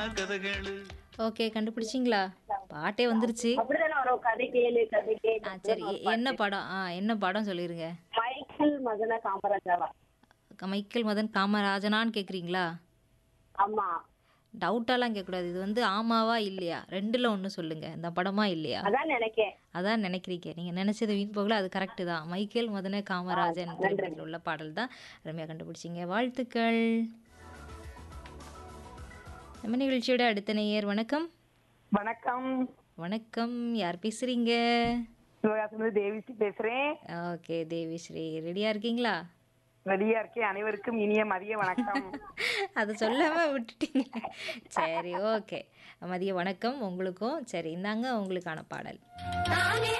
கதைகளு okay கண்டுபிடிச்சிங்களா பாட்டே வந்துருச்சு அப்படிதானே வரும் கதை கேளு கதை கேளு ஆ சரி எ- என்ன படம் ஆ என்ன படம் சொல்லிருங்க மைக்கேல் மதன காமராஜாவா மைக்கேல் மதன் காமராஜனான்னு கேட்குறீங்களா ஆமா டவுட்டாலாம் கேட்கக்கூடாது இது வந்து ஆமாவா இல்லையா ரெண்டுல ஒன்று சொல்லுங்க இந்த படமா இல்லையா அதான் நினைக்கேன் அதான் நினைக்கிறீங்க நீங்கள் நினச்சது வீண் போகல அது கரெக்டு தான் மைக்கேல் மதன காமராஜன் திரைப்படத்தில் உள்ள பாடல் தான் ரம்யா கண்டுபிடிச்சிங்க வாழ்த்துக்கள் நம்ம நிகழ்ச்சியோட அடுத்த நேயர் வணக்கம் வணக்கம் வணக்கம் யார் பேசுறீங்க சிவகாசிலிருந்து தேவிஸ்ரீ பேசுறேன் ஓகே தேவிஸ்ரீ ரெடியாக இருக்கீங்களா ரெடியா இருக்கேன் அனைவருக்கும் இனிய மதிய வணக்கம் அதை சொல்லாம விட்டுட்டீங்க சரி ஓகே மதிய வணக்கம் உங்களுக்கும் சரி இந்தாங்க உங்களுக்கான பாடல் தானே